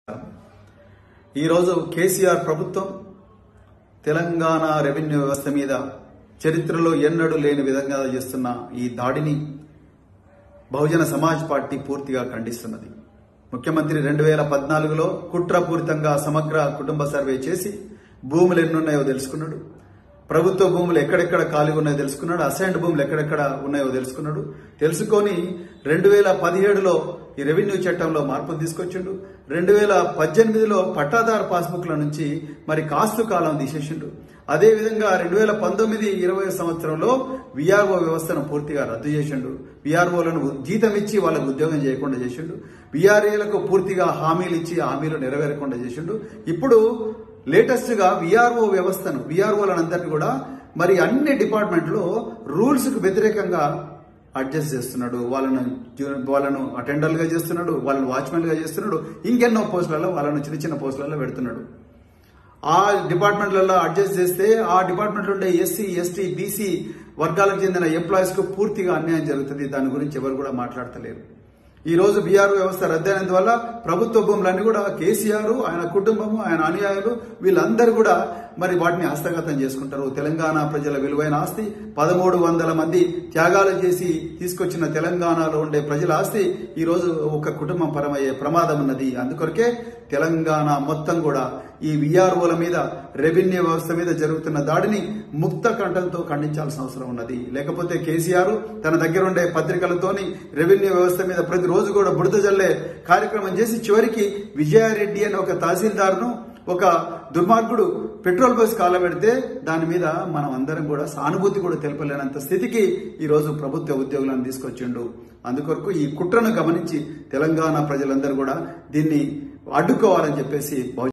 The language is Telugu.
ఈరోజు కేసీఆర్ ప్రభుత్వం తెలంగాణ రెవెన్యూ వ్యవస్థ మీద చరిత్రలో ఎన్నడూ లేని విధంగా చేస్తున్న ఈ దాడిని బహుజన సమాజ్ పార్టీ పూర్తిగా ఖండిస్తున్నది ముఖ్యమంత్రి రెండు వేల పద్నాలుగులో కుట్రపూరితంగా సమగ్ర కుటుంబ సర్వే చేసి భూములు ఎన్నున్నాయో తెలుసుకున్నాడు ప్రభుత్వ భూములు ఎక్కడెక్కడ ఖాళీ ఉన్నాయో తెలుసుకున్నాడు అసైన్డ్ భూములు ఎక్కడెక్కడ ఉన్నాయో తెలుసుకున్నాడు తెలుసుకొని రెండు వేల పదిహేడులో ఈ రెవెన్యూ చట్టంలో మార్పులు తీసుకొచ్చిండు రెండు వేల పద్దెనిమిదిలో పట్టాదారు పాస్బుక్ల నుంచి మరి కాస్తు కాలం తీసేసిండు అదేవిధంగా రెండు వేల పంతొమ్మిది ఇరవై సంవత్సరంలో విఆర్ఓ వ్యవస్థను పూర్తిగా రద్దు చేసిండు విఆర్ఓలను జీతం ఇచ్చి వాళ్ళకు ఉద్యోగం చేయకుండా చేసిండు విఆర్ఏలకు పూర్తిగా హామీలు ఇచ్చి హామీలు నెరవేరకుండా చేసిండు ఇప్పుడు లేటెస్ట్ గా విఆర్ఓ వ్యవస్థను విఆర్ఓలందరినీ కూడా మరి అన్ని డిపార్ట్మెంట్లో రూల్స్ కు వ్యతిరేకంగా అడ్జస్ట్ చేస్తున్నాడు వాళ్ళను జూ- వాళ్ళను అటెండర్లు గా చేస్తున్నాడు వాళ్ళని వాచ్మెన్ గా చేస్తున్నాడు ఇంకెన్నో పోస్టులలో వాళ్ళను చిన్న చిన్న పోస్టులలో పెడుతున్నాడు ఆ డిపార్ట్మెంట్లలో అడ్జస్ట్ చేస్తే ఆ డిపార్ట్మెంట్లో ఉండే ఎస్సీ ఎస్టీ బీసీ వర్గాలకు చెందిన ఎంప్లాయీస్ కు పూర్తిగా అన్యాయం జరుగుతుంది దాని గురించి ఎవరు కూడా మాట్లాడతలేరు ఈ రోజు బీఆర్ వ్యవస్థ రద్దయినందువల్ల ప్రభుత్వ భూములన్నీ కూడా కేసీఆర్ ఆయన కుటుంబము ఆయన అనుయాయులు వీళ్ళందరూ కూడా మరి వాటిని హస్తగతం చేసుకుంటారు తెలంగాణ ప్రజల విలువైన ఆస్తి పదమూడు వందల మంది త్యాగాలు చేసి తీసుకొచ్చిన తెలంగాణలో ఉండే ప్రజల ఆస్తి ఈ రోజు ఒక కుటుంబం పరమయ్యే ప్రమాదం ఉన్నది అందుకొరకే తెలంగాణ మొత్తం కూడా ఈ విఆర్ఓల మీద రెవెన్యూ వ్యవస్థ మీద జరుగుతున్న దాడిని ముక్త కంఠంతో ఖండించాల్సిన అవసరం ఉన్నది లేకపోతే కేసీఆర్ తన దగ్గర ఉండే పత్రికలతోని రెవెన్యూ వ్యవస్థ మీద ప్రతిరోజు కూడా బుడద జల్లే కార్యక్రమం చేసి చివరికి విజయారెడ్డి అనే ఒక తహసీల్దార్ను ఒక దుర్మార్గుడు పెట్రోల్ బస్ కాలబెడితే దాని మీద మనం అందరం కూడా సానుభూతి కూడా తెలపలేనంత స్థితికి ఈ రోజు ప్రభుత్వ ఉద్యోగులను తీసుకొచ్చిండు అందుకొరకు ఈ కుట్రను గమనించి తెలంగాణ ప్రజలందరూ కూడా దీన్ని అడ్డుకోవాలని చెప్పేసి బహు-